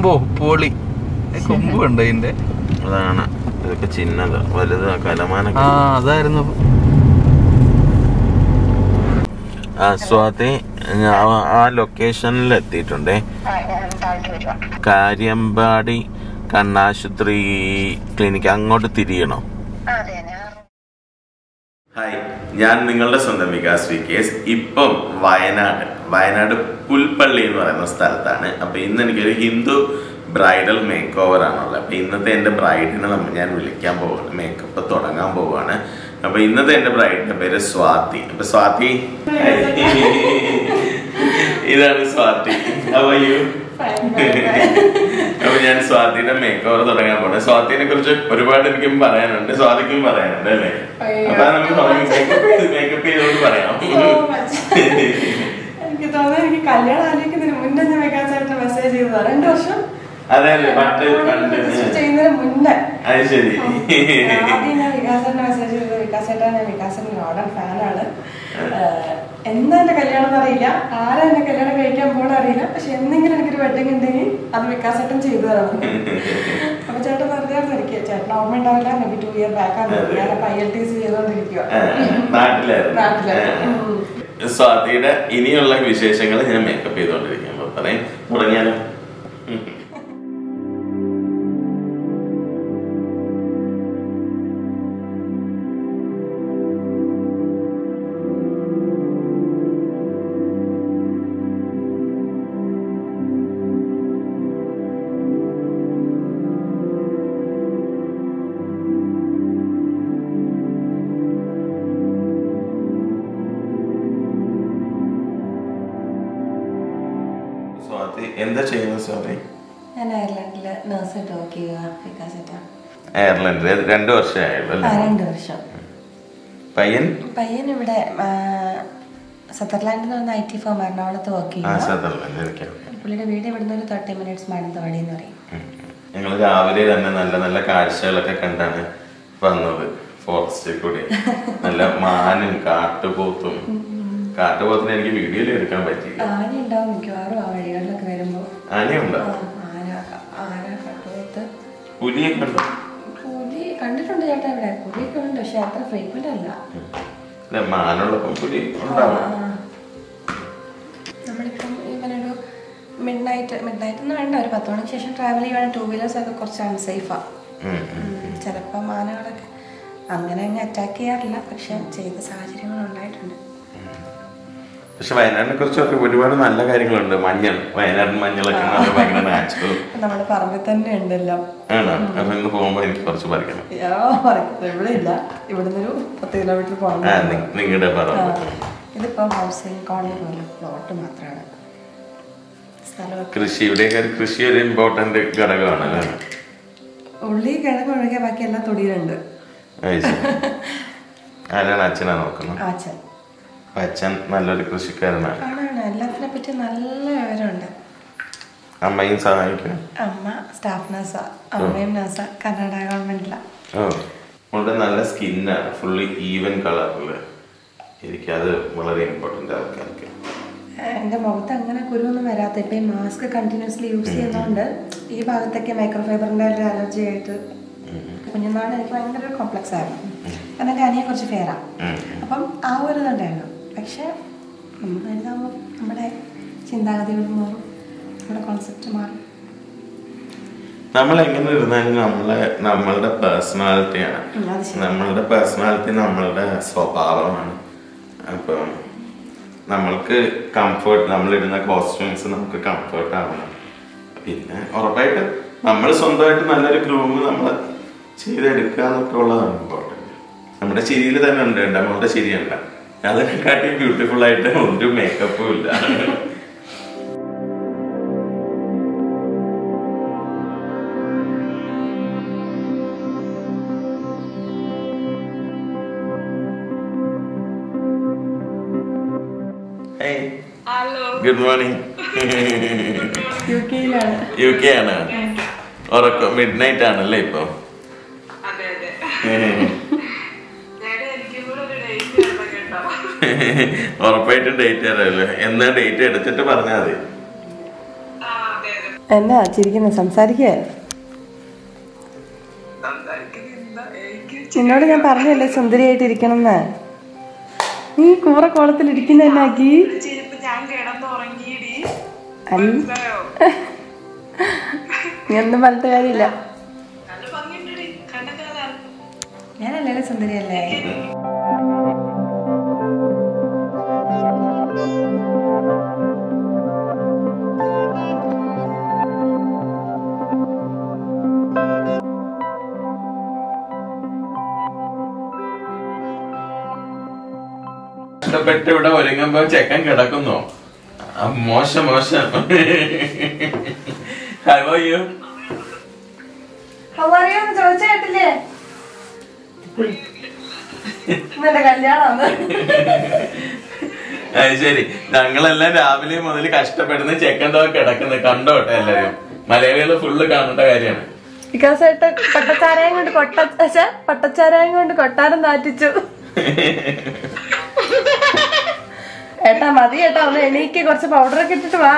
അമ്പോ പൊളി കൊമ്പ് ഉണ്ട് ഇതിന്റെ അതാണ് ഇതൊക്കെ ചിന്നത് വലുത് കലമാനൊക്കെ ആ അതായിരുന്നു ആ സ്വാതി ഞാൻ ആ ലൊക്കേഷനിൽ എത്തിയിട്ടുണ്ടേ കാര്യമ്പാടി കണ്ണാശുപത്രി ക്ലിനിക്ക് അങ്ങോട്ട് തിരിയണോ ഹായ് ഞാൻ നിങ്ങളുടെ സ്വന്തം വികാസ് വി കേസ് ഇപ്പം വയനാട് വയനാട് പുൽപ്പള്ളി എന്ന് പറയുന്ന സ്ഥലത്താണ് അപ്പൊ ഇന്ന് എനിക്കൊരു ഹിന്ദു ബ്രൈഡൽ മേക്ക് ഓവർ ആണുള്ളത് അപ്പൊ ഇന്നത്തെ എന്റെ ബ്രൈഡിനെ നമ്മ ഞാൻ വിളിക്കാൻ പോവാണ് മേക്കപ്പ് തുടങ്ങാൻ പോവാണ് അപ്പൊ ഇന്നത്തെ എന്റെ ബ്രൈഡിന്റെ പേര് സ്വാതി അപ്പൊ സ്വാതി ഇതാണ് സ്വാതി How are you? അപ്പൊ ഞാൻ സ്വാതിയുടെ മേക്ക് ഓവർ തുടങ്ങാൻ പോണേ സ്വാതിനെ കുറിച്ച് ഒരുപാട് എനിക്കും പറയാനുണ്ട് സ്വാതിക്കും പറയാനുണ്ട് അല്ലേ അപ്പൊ നമുക്ക് മേക്കപ്പ് ചെയ്തോണ്ട് പറയാം എനിക്ക് തോന്നുന്നു എനിക്ക് കല്യാണം ആലോചിക്കുന്നതിന് മുന്നേ ഞാൻ വികാസ് ചേട്ടന് മെസ്സേജ് ചെയ്തതാ രണ്ടു വർഷം അതെ അതെ പണ്ട് പണ്ട് രജിസ്റ്റർ ചെയ്യുന്നതിന് മുന്നേ അത് ശരി ആദ്യം ഞാൻ വികാസ് ചേട്ടനെ മെസ്സേജ് ചെയ്തത് വികാസ് ചേട്ടാ ഞാൻ വികാസിന്റെ നോഡൻ ഫാനാണ് എന്താ എന്റെ കല്യാണം എന്നറിയില്ല ആരാ എന്റെ കല്യാണം കഴിക്കാൻ പോണ അറിയില്ല പക്ഷെ എന്തെങ്കിലും എനിക്കൊരു വെഡിങ് ഉണ്ടെങ്കിൽ അത് വികാസ് ചേട്ടൻ ചെയ്തു തരണം അപ്പൊ ചേട്ടൻ പറഞ്ഞായിരുന്നു എനിക്ക് ചേട്ടൻ ഓർമ്മ ഉണ്ടാവില്ല maybe two year back ആണ് ഞാൻ അപ്പൊ ഐ എൽ ടി സി ചെയ്തോണ്ടിരിക്കുക ആ, നാട്ടിലായിരുന്നു നാട്ടിലായിരുന്നു. ആ. സ്വാതിയുടെ ഇനിയുള്ള വിശേഷങ്ങൾ ഞാൻ മേക്കപ്പ് ചെയ്തോണ്ടിരിക്കും അപ്പൊ പറയും തുടങ്ങിയാലോ ഉം. സ്വാതി എന്താ ചെയ്യുന്നത് സ്വാതി ഞാൻ അയർലൻഡില് നഴ്സായിട്ട് വർക്ക് ചെയ്യുക വികാസ് ചേട്ടാ അയർലൻഡിൽ രണ്ടു വർഷമായുള്ളൂ ആ, അല്ലേ രണ്ട് വർഷം പയ്യൻ പയ്യൻ ഇവിടെ ആ, സതർലാൻഡിൽ നിന്ന് ഐ ടി ഫേം എറണാകുളത്ത് വർക്ക് ആ ചെയ്യുക സദർലൻഡ് എനിക്ക് പുള്ളിയുടെ വീട് ഇവിടുന്ന് ഒരു തേർട്ടി മിനിറ്റ്സ് മാനന്തവാടി എന്ന് പറയും ഞങ്ങൾ രാവിലെ തന്നെ നല്ല നല്ല കാഴ്ചകളൊക്കെ കണ്ടാണ് വന്നത് ഫോറസ്റ്റിൽ കൂടി നല്ല മാനും കാട്ടുപോത്തും കാട്ടുപോത്തിനെ എനിക്ക് വീഡിയോയിൽ എടുക്കാൻ പറ്റിയില്ല ആന ഉണ്ടാവും മിക്കവാറും ആ വഴികളിലൊക്കെ വരുമ്പോൾ ആനയുണ്ടോ ആന ആന കട്ടുപോത്ത് പുലിയൊക്കെ ഉണ്ടോ പുലി കണ്ടിട്ടുണ്ട് ചേട്ടാ ഇവിടെ പുലിയൊക്കെ ഉണ്ട് പക്ഷെ അത്ര ഫ്രീക്വന്റ് അല്ല അല്ല മാനുള്ളപ്പം പുലി ഉണ്ടാവും ആ. നമ്മളിപ്പം ഇങ്ങനൊരു മിഡ് നൈറ്റ് മിഡ് നൈറ്റ് എന്ന് വേണ്ട ഒരു പത്ത് മണിക്ക് ശേഷം ട്രാവൽ ചെയ്യുവാണെങ്കിൽ ടൂ വീലേഴ്സ് ഒക്കെ കുറച്ച് അൺസേഫാണ് ഉം, ഉം. ചിലപ്പോൾ ആനകളൊക്കെ അങ്ങനെ അങ്ങ് അറ്റാക്ക് ചെയ്യാറില്ല പക്ഷെ ചെയ്ത സാഹചര്യങ്ങൾ ഉണ്ടായിട്ടുണ്ട് പക്ഷെ വയനാടിനെ കുറിച്ചൊക്കെ ഒരുപാട് നല്ല കാര്യങ്ങളുണ്ട് മഞ്ഞൾ വയനാടൻ മഞ്ഞളൊക്കെ എന്ന് പറഞ്ഞാൽ ഭയങ്കര നാച്ചുറൽ നമ്മുടെ പറമ്പിൽ തന്നെ ഉണ്ടല്ലോ ആണോ അപ്പൊ ഇന്ന് പോകുമ്പോ എനിക്ക് കുറച്ച് പറിക്കണം യാ, പറയുന്നത് ഇവിടെ ഇല്ല ഇവിടുന്ന് ഒരു പത്ത് കിലോമീറ്റർ ആ പോകണം നിങ്ങളുടെ പറമ്പ് ഇതിപ്പോ ഹൗസിംഗ് കോളനി പോലെ പ്ലോട്ട് മാത്രമാണ് സ്ഥലമൊക്കെ കൃഷി ഇവിടെയൊക്കെ ഒരു കൃഷി ഒരു ഇമ്പോർട്ടന്റ് ഘടകമാണ് അല്ലേ ഉള്ളി കിഴങ്ങ് ഒഴികെ ബാക്കി എല്ലാം തൊടിയിലുണ്ട് അത് ശരി. ആരാണ് അച്ഛനാ നോക്കുന്നത് ആച്ചൻ അപ്പൊ അച്ഛൻ നല്ലൊരു കൃഷിക്കാരനാണ് ആണാണ് എല്ലാത്തിനെ പറ്റി നല്ല വിവരമുണ്ട് അമ്മയും സഹായിക്കും അമ്മ സ്റ്റാഫ് നഴ്സാ അമ്മയും നഴ്സാ കർണാടക ഗവൺമെന്റിലാണ് ഓ വളരെ നല്ല സ്കിന്നാണ് ഫുള്ളി ഈവൻ കളറില് എനിക്കത് വളരെ ഇമ്പോർട്ടന്റ് ആൾക്കാർക്ക് എൻ്റെ മുഖത്ത് അങ്ങനെ കുരുവൊന്നും വരാത്ത ഇപ്പം ഈ മാസ്ക് കണ്ടിന്യൂസ്ലി യൂസ് ചെയ്യുന്നതുകൊണ്ട് ഈ ഭാഗത്തൊക്കെ മൈക്രോഫൈബറിൻ്റെ ഒരു അലർജി ആയിട്ട് കുഞ്ഞുനാളിൽ എനിക്ക് ഭയങ്കര ഒരു കോംപ്ലക്സ് ആയിരുന്നു കാരണം എൻ്റെ അനിയെ കുറച്ച് ഫെയറാ ഉം. അപ്പം ആ ഒരു ഇതുണ്ടായിരുന്നു പക്ഷെ നമ്മൾ വലുതാകുമ്പോൾ നമ്മുടെ ചിന്താഗതികൾ മാറും നമ്മുടെ കോൺസെപ്റ്റ് മാറും നമ്മൾ എങ്ങനെ ഇരുന്നാലും നമ്മളെ നമ്മളുടെ പേഴ്സണാലിറ്റിയാണ് ഉം, അത് ശരി. നമ്മളുടെ പേഴ്സണാലിറ്റി നമ്മളുടെ സ്വഭാവമാണ് അപ്പം നമ്മൾക്ക് കംഫർട്ട് നമ്മളിടുന്ന കോസ്റ്റ്യൂംസ് നമുക്ക് കംഫർട്ട് ആവണം പിന്നെ ഉറപ്പായിട്ടും നമ്മൾ സ്വന്തമായിട്ട് നല്ലൊരു ഗ്രൂമ് നമ്മൾ ചെയ്തെടുക്കുക എന്നൊക്കെ ഉള്ളതാണ് ഇമ്പോർട്ടൻറ്റ് നമ്മുടെ ചിരിയിൽ തന്നെ ഉണ്ട് നമ്മളുടെ ചിരിയുണ്ട് അതിനെക്കാട്ടി ബ്യൂട്ടിഫുൾ ആയിട്ട് ഒരു മേക്കപ്പും ഇല്ല ഗുഡ് മോർണിംഗ് യു കെയിലാണ് യു കെ ആണ് ഉറക്കം മിഡ് നൈറ്റ് ആണല്ലേ ഇപ്പൊ അതെ അതെ ഉം. ചേട്ടാ എനിക്കും കൂടെ ഒരു ഡേറ്റ് വേണം കേട്ടോ ഉറപ്പായിട്ടും ഡേറ്റ് തരാമല്ലോ എന്നാ ഡേറ്റ് എടുത്തിട്ട് പറഞ്ഞാൽ മതി ആ അതെ അതെ എന്നാ ചിരിക്കുന്നത് സംസാരിക്കേ നിന്നോട് ഞാൻ പറഞ്ഞല്ലേ സുന്ദരിയായിട്ട് ഇരിക്കണം എന്ന് നീ കൂറ കോളത്തിൽ ഇരിക്കുന്ന എന്നാക്കി ചിരിപ്പ് ഞാൻ കിടന്നുറങ്ങിയിടി അല്ല നീ ഒന്നും പറഞ്ഞിട്ട് കാര്യമില്ല നല്ല ഭംഗിയുണ്ടടി കണ്ണൊക്കെ അതാ ഞാനല്ലേ സുന്ദരിയല്ലേ ഇഷ്ടപ്പെട്ട് ഇവിടെ ഒരുങ്ങുമ്പോ ചെക്കൻ കിടക്കുന്നു ആ, മോശം മോശം ഹലോ യു അറിയാന്ന് ചോദിച്ച കേട്ടില്ലേ ഇന്നെന്റെ കല്യാണം അത് ശരി ഞങ്ങളെല്ലാം രാവിലെ മുതൽ കഷ്ടപ്പെടുന്ന ചെക്കൻ്റെ കിടക്കുന്നത് കണ്ടോട്ടെ എല്ലാരും മലയാളികൾ ഫുള്ള് കാണേണ്ട കാര്യമാണ് വികാസായിട്ട് പട്ടച്ചാരായം കൊണ്ട് കൊട്ട ഛെ, പട്ടച്ചാരായം കൊണ്ട് കൊട്ടാരം നാറ്റിച്ചു ഏട്ടാ മതി ഏട്ടാ ഒന്ന് എണീക്ക് കുറച്ച് പൗഡറൊക്കെ ഇട്ടിട്ട് വാ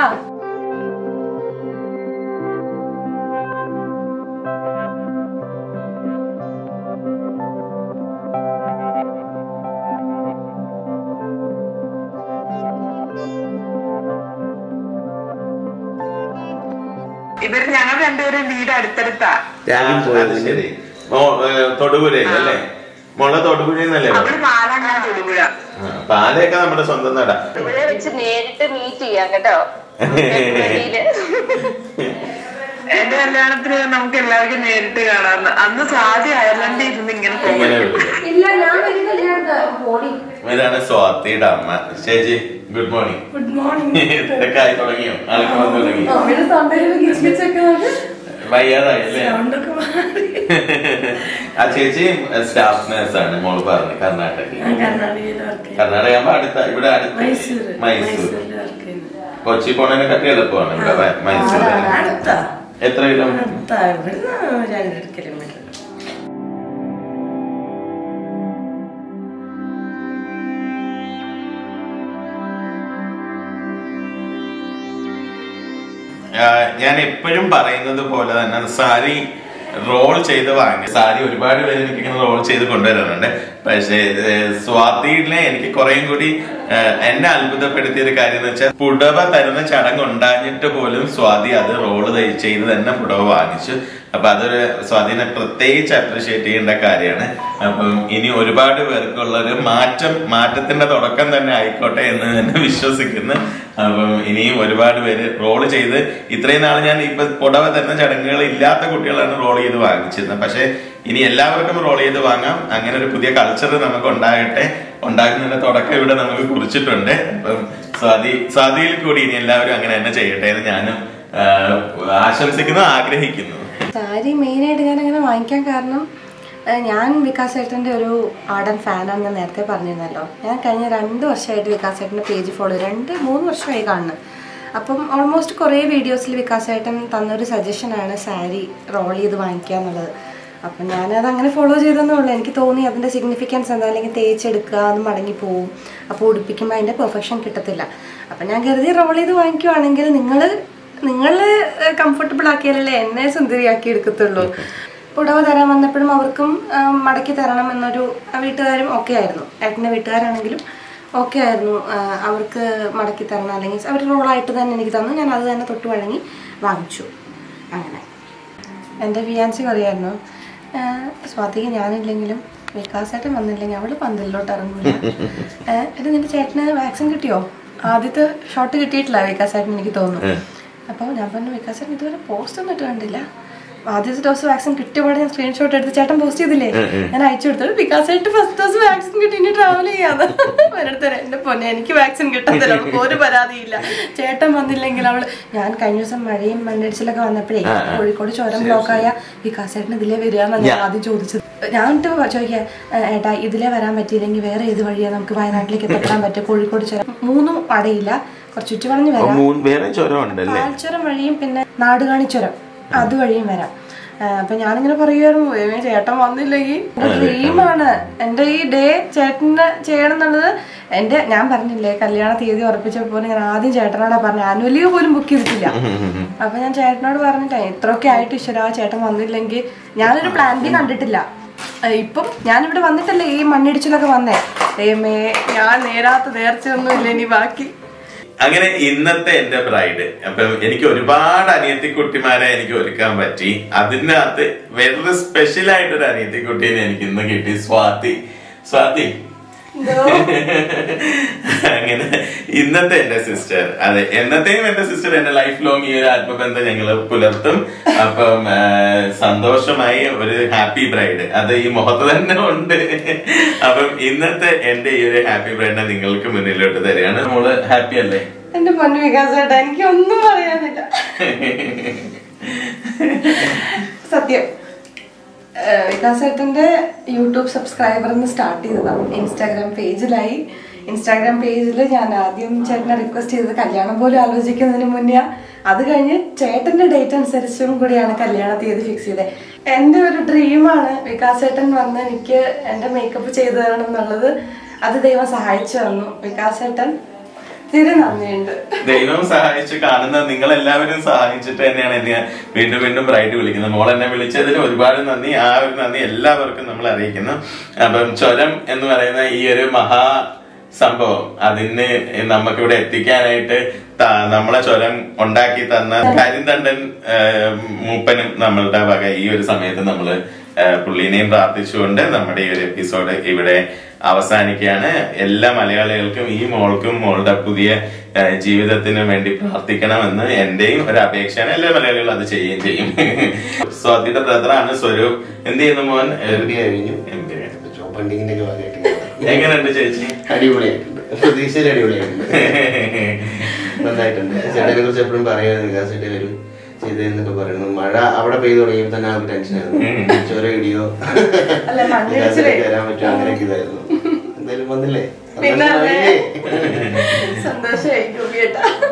ഇവര് ഞങ്ങൾ രണ്ടുപേരും വീട് അടുത്തടുത്താ അത് ശരി മോ- ഏ, തൊടുപുഴയിൽ അല്ലേ മുള തൊടുപുഴന്നല്ലേ അവള് പാലങ്ങാൻ തൊടുപുഴ പാലയൊക്കെ നമ്മുടെ സ്വന്തം നട ഇവിടെ വെച്ച് നേരിട്ട് മീറ്റ് ചെയ്യാം കേട്ടോ വെളിയില്. എന്റെ കല്യാണത്തിന് നമുക്ക് എല്ലാവർക്കും നേരിട്ട് കാണാം അന്ന് സാധ്യ അയർലൻഡിൽ ഇരുന്ന് ഇങ്ങനെ പോകും ഇങ്ങനെ വിളിക്കും ഇല്ല ഞാൻ വരുന്നില്ല പോടി ഇതാണ് സ്വാതിയുടെ അമ്മ ചേച്ചി ഗുഡ് മോർണിംഗ് ഗുഡ് മോർണിംഗ് ഇതൊക്കെ ആയി തുടങ്ങിയോ ആൾക്ക് വന്നു തുടങ്ങി അമ്മയുടെ സമയം കിച്ചൊക്കെ നോക്ക് വയ്യാതായി അല്ലേ സൗണ്ടൊക്കെ മാറി ആ ചേച്ചി സ്റ്റാഫ് നേഴ്സ് ആണ് മോള് പറഞ്ഞു കർണാടകയിൽ ഞാൻ കർണാടകയിൽ വർക്ക് ചെയ്യുന്നു കർണാടക ആകുമ്പോ അടുത്ത ഇവിടെ അടുത്ത് മൈസൂർ മൈസൂർ മൈസൂരിൽ വർക്ക് ചെയ്യുന്നു കൊച്ചി പോണതിനെക്കാട്ടി എളുപ്പമാണ് ഇവിടെ വ- മൈസൂർ അടുത്താ എത്ര കിലോമീറ്റർ അടുത്താ ഇവിടുന്ന് രണ്ടര കിലോമീറ്റർ ആ, ഞാൻ എപ്പോഴും പറയുന്നത് പോലെ തന്നെ സാരി റോൾ ചെയ്ത് വാങ്ങി സാരി ഒരുപാട് പേര് എനിക്ക് ഇങ്ങനെ റോൾ ചെയ്ത് കൊണ്ടുവരാറുണ്ട് പക്ഷേ ഏഹ്, സ്വാതിയിലെ എനിക്ക് കുറേയും കൂടി ഏഹ്, എന്നെ അത്ഭുതപ്പെടുത്തിയ ഒരു കാര്യം എന്ന് വെച്ചാൽ പുടവ തരുന്ന ചടങ്ങ് ഉണ്ടാഞ്ഞിട്ട് പോലും സ്വാതി അത് റോള് ചെയ്ത് തന്നെ പുടവ വാങ്ങിച്ചു അപ്പൊ അതൊരു സ്വാതിനെ പ്രത്യേകിച്ച് അപ്രിഷിയേറ്റ് ചെയ്യേണ്ട കാര്യമാണ് അപ്പം ഇനി ഒരുപാട് പേർക്കുള്ള ഒരു മാറ്റം മാറ്റത്തിന്റെ തുടക്കം തന്നെ ആയിക്കോട്ടെ എന്ന് തന്നെ വിശ്വസിക്കുന്നു അപ്പം ഇനിയും ഒരുപാട് പേര് റോള് ചെയ്ത് ഇത്രയും നാൾ ഞാൻ ഇപ്പൊ പുടവ തരുന്ന ചടങ്ങുകൾ ഇല്ലാത്ത കുട്ടികളാണ് റോൾ ചെയ്ത് വാങ്ങിച്ചിരുന്നത് പക്ഷെ ഇനി എല്ലാവർക്കും റോൾ ചെയ്ത് വാങ്ങാം അങ്ങനെ ഒരു പുതിയ കൾച്ചർ നമുക്ക് ഉണ്ടാകട്ടെ ഉണ്ടാകുന്നതിന്റെ തുടക്കം ഇവിടെ നമുക്ക് കുറിച്ചിട്ടുണ്ട് അപ്പം സ്വാതി സ്വാതിയിൽ കൂടി ഇനി എല്ലാവരും അങ്ങനെ തന്നെ ചെയ്യട്ടെ എന്ന് ഞാനും ആ, ആശംസിക്കുന്നു ആഗ്രഹിക്കുന്നു സാരി മെയിനായിട്ട് ഞാൻ അങ്ങനെ വാങ്ങിക്കാൻ കാരണം ഏഹ്, ഞാൻ വികാസ് ഏട്ടൻ്റെ ഒരു ആടൻ ഫാനാണെന്ന് ഞാൻ നേരത്തെ പറഞ്ഞിരുന്നല്ലോ ഞാൻ കഴിഞ്ഞ രണ്ട് വർഷമായിട്ട് വികാസ് ഏട്ടൻ്റെ പേജ് ഫോളോ രണ്ട് മൂന്ന് വർഷമായി കാണുന്നത് അപ്പം ഓൾമോസ്റ്റ് കുറേ വീഡിയോസിൽ വികാസ് ഏട്ടൻ തന്നൊരു സജഷനാണ് സാരി റോൾ ചെയ്ത് വാങ്ങിക്കുക എന്നുള്ളത് അപ്പം ഞാനത് അങ്ങനെ ഫോളോ ചെയ്തെന്നേ ഉള്ളൂ എനിക്ക് തോന്നി അതിൻ്റെ സിഗ്നിഫിക്കൻസ് എന്താ അല്ലെങ്കിൽ തേച്ചെടുക്കുക അത് മടങ്ങി പോവും അപ്പോൾ ഉടുപ്പിക്കുമ്പോൾ അതിൻ്റെ പെർഫെക്ഷൻ കിട്ടത്തില്ല അപ്പം ഞാൻ കരുതി റോൾ ചെയ്ത് വാങ്ങിക്കുവാണെങ്കിൽ നിങ്ങൾ നിങ്ങൾ കംഫർട്ടബിൾ ആക്കിയാലല്ലേ എന്നെ സുന്ദരിയാക്കി എടുക്കത്തുള്ളൂ പുടവ തരാൻ വന്നപ്പോഴും അവർക്കും ആ, മടക്കി തരണം എന്നൊരു ആ, വീട്ടുകാരും ഓക്കെ ആയിരുന്നു ഏട്ടൻ്റെ വീട്ടുകാരാണെങ്കിലും ഓക്കെ ആയിരുന്നു ആ, അവർക്ക് മടക്കി തരണം അല്ലെങ്കിൽ അവർ റോളായിട്ട് തന്നെ എനിക്ക് തന്നു ഞാൻ അത് തന്നെ തൊട്ട് വഴങ്ങി വാങ്ങിച്ചു അങ്ങനെ എൻ്റെ ഫിയാൻസി പറയായിരുന്നു സ്വാതിക്ക് ഞാനില്ലെങ്കിലും വികാസായിട്ട് വന്നില്ലെങ്കിൽ അവള് പന്തലിലോട്ട് ഇറങ്ങില്ല എന്നിട്ട് നിന്റെ ചേട്ടന് വാക്സിൻ കിട്ടിയോ ആദ്യത്തെ ഷോട്ട് കിട്ടിയിട്ടില്ല വികാസായിട്ടിന് എനിക്ക് തോന്നുന്നു അപ്പോൾ ഞാൻ പറഞ്ഞു വികാസായിട്ട് ഇതുവരെ പോസ്റ്റ് ഒന്നും ഇട്ട് കണ്ടില്ല ആദ്യത്തെ ഡോസ് വാക്സിൻ കിട്ടിയപാടെ ഞാൻ സ്ക്രീൻഷോട്ട് എടുത്ത് ചേട്ടൻ പോസ്റ്റ് ചെയ്തില്ലേ ഞാൻ അയച്ചു കൊടുത്തു വികാസായിട്ട് ഫസ്റ്റ് ഡോസ് വാക്സിൻ കിട്ടി ഇനി ട്രാവൽ ചെയ്യാന്ന് ഒരിടത്തരം എന്റെ പൊന്നെ എനിക്ക് വാക്സിൻ കിട്ടത്തില്ല അവൾക്ക് ഒരു പരാതിയില്ല ചേട്ടൻ വന്നില്ലെങ്കിൽ അവള് ഞാൻ കഴിഞ്ഞ ദിവസം മഴയും മണ്ണിടിച്ചിലൊക്കെ വന്നപ്പോഴേ കോഴിക്കോട് ചുരം ബ്ലോക്കായ വികാസേട്ടൻ ഇതിലേ വരിക എന്നാണ് ഞാൻ ആദ്യം ചോദിച്ചത് ഞാൻ എന്നിട്ട് ചോദിക്കാം ഏട്ടാ ഇതിലേ വരാൻ പറ്റിയില്ലെങ്കിൽ വേറെ ഏത് വഴിയാ നമുക്ക് വയനാട്ടിലേക്ക് എത്തപ്പെടാൻ പറ്റും കോഴിക്കോട് ചുരം മൂന്നും അടയില്ല കുറച്ച് ചുറ്റുവളഞ്ഞ് വരാം വേറെ ചുരം ഉണ്ടല്ലേ പാൽച്ചുരം വഴിയും പിന്നെ നാടുകാണി ചുരം അതുവഴിയും വരാം ആ, അപ്പൊ ഞാനിങ്ങനെ പറയുമായിരുന്നു "ദൈവമേ, ചേട്ടൻ വന്നില്ലെങ്കിൽ ഡ്രീമാണ് എന്റെ ഈ ഡേ ചേട്ടന് ചെയ്യണം എന്നുള്ളത് എന്റെ ഞാൻ പറഞ്ഞില്ലേ കല്യാണ തീയതി ഉറപ്പിച്ചപ്പോൾ ഞാൻ ആദ്യം ചേട്ടനോടാ പറഞ്ഞു ആനുവൽ ലീവ് പോലും ബുക്ക് ചെയ്തിട്ടില്ല അപ്പൊ ഞാൻ ചേട്ടനോട് പറഞ്ഞിട്ടേ ഇത്രയൊക്കെ ആയിട്ട് ഈശ്വര ചേട്ടൻ വന്നില്ലെങ്കിൽ ഞാനൊരു പ്ലാൻ ബി കണ്ടിട്ടില്ല ആ, ഇപ്പം ഞാനിവിടെ വന്നിട്ടല്ലേ ഈ മണ്ണിടിച്ചിലൊക്കെ വന്നേ ദൈവമേ ഞാൻ നേരാത്ത നേർച്ചയൊന്നും ഇല്ല ഇനി ബാക്കി അങ്ങനെ ഇന്നത്തെ എന്റെ ബ്രൈഡ് അപ്പം എനിക്ക് ഒരുപാട് അനിയത്തി കുട്ടിമാരെ എനിക്ക് ഒരുക്കാൻ പറ്റി അതിനകത്ത് വേറൊരു സ്പെഷ്യൽ ആയിട്ടൊരു അനിയത്തി കുട്ടീനെ എനിക്ക് ഇന്ന് കിട്ടി സ്വാതി സ്വാതി അങ്ങനെ ഇന്നത്തെ എന്റെ സിസ്റ്റർ അതെ എന്നത്തെയും എന്റെ സിസ്റ്റർ എന്റെ ലൈഫ് ലോങ് ഈ ഒരു ആത്മബന്ധം ഞങ്ങൾ പുലർത്തും അപ്പം ആ, സന്തോഷമായി ഒരു ഹാപ്പി ബ്രൈഡ് അത് ഈ മുഖത്ത് തന്നെ ഉണ്ട് അപ്പം ഇന്നത്തെ എന്റെ ഈ ഒരു ഹാപ്പി ബ്രൈഡിനെ നിങ്ങൾക്ക് മുന്നിലോട്ട് തരികയാണ് നമ്മള് ഹാപ്പി അല്ലേ എന്റെ പൊന്നു വികാസ് ചേട്ടാ എനിക്ക് ഒന്നും പറയാനില്ല സത്യം ഏഹ് വികാസ് ചേട്ടന്റെ യൂട്യൂബ് സബ്സ്ക്രൈബർ എന്ന് സ്റ്റാർട്ട് ചെയ്തതാണ് ഇൻസ്റ്റാഗ്രാം പേജിലായി ഇൻസ്റ്റാഗ്രാം പേജിൽ ഞാൻ ആദ്യം ചേട്ടനെ റിക്വസ്റ്റ് ചെയ്തത് കല്യാണം പോലും ആലോചിക്കുന്നതിന് മുന്നേ അത് കഴിഞ്ഞ് ചേട്ടന്റെ ഡേറ്റ് അനുസരിച്ചും കൂടിയാണ് കല്യാണ തീയതി ഫിക്സ് ചെയ്തത് എന്റെ ഒരു ഡ്രീമാണ് വികാസ് ചേട്ടൻ വന്ന് എനിക്ക് എന്റെ മേക്കപ്പ് ചെയ്തു തരണം എന്നുള്ളത് അത് ദൈവം സഹായിച്ചു തന്നു വികാസ് ചേട്ടൻ തിരി നന്ദിയുണ്ട് ദൈവം സഹായിച്ച് കാണുന്ന നിങ്ങൾ എല്ലാവരും സഹായിച്ചിട്ട് തന്നെയാണ് എന്നെ വീണ്ടും വീണ്ടും ബ്രൈഡ് വിളിക്കുന്നത് മോൾ എന്നെ വിളിച്ചതിന് ഒരുപാട് നന്ദി ആ ഒരു നന്ദി എല്ലാവർക്കും നമ്മൾ അറിയിക്കുന്നു അപ്പം ചുരം എന്ന് പറയുന്ന ഈ ഒരു മഹാ സംഭവം അതിന് നമുക്കിവിടെ എത്തിക്കാനായിട്ട് ത- നമ്മളെ ചുരം ഉണ്ടാക്കി തന്ന കരിന്തണ്ടൻ ആ, മൂപ്പനും നമ്മളുടെ വക ഈ ഒരു സമയത്ത് നമ്മള് ആ, പുള്ളീനെയും പ്രാർത്ഥിച്ചുകൊണ്ട് നമ്മുടെ ഈ ഒരു എപ്പിസോഡ് ഇവിടെ അവസാനിക്കുകയാണ് എല്ലാ മലയാളികൾക്കും ഈ മോൾക്കും മോളുടെ പുതിയ ആ, ജീവിതത്തിനും വേണ്ടി പ്രാർത്ഥിക്കണമെന്ന് എന്റെയും ഒരു അപേക്ഷയാണ് എല്ലാ മലയാളികളും അത് ചെയ്യുകയും ചെയ്യും സ്വാതിയുടെ ബ്രദറാണ് സ്വരൂപ് എന്ത് ചെയ്യുന്നു മോൻ MBA കഴിഞ്ഞു. MBA. ജോബ് ഹണ്ടിങ്ങിന്റെ ഒക്കെ ഭാഗമായിട്ട് എങ്ങനെയുണ്ട് ചേച്ചി അടിപൊളിയായിട്ടുണ്ട് പ്രതീക്ഷയിൽ അടിപൊളിയായിട്ടുണ്ട് നന്നായിട്ടുണ്ട് ചേട്ടനെ കുറിച്ച് എപ്പോഴും പറയായിരുന്നു വികാസ് ചേട്ടൻ വരും ചെയ്തെന്നൊക്കെ പറയുന്നു മഴ അവിടെ പെയ്തു തുടങ്ങിയപ്പോൾ തന്നെ ആൾക്ക് ടെൻഷനായിരുന്നു ചോര ഇടിയോ അല്ല, മണ്ണിടിച്ചിലേ. വികാസ് ചേട്ടൻ വരാൻ പറ്റുമോ അങ്ങനെയൊക്കെ ഇതായിരുന്നു എന്തായാലും വന്നില്ലേ പിന്നെ അതെ. സന്തോഷമായില്ലേ? സന്തോഷമായി ഗോപിയേട്ടാ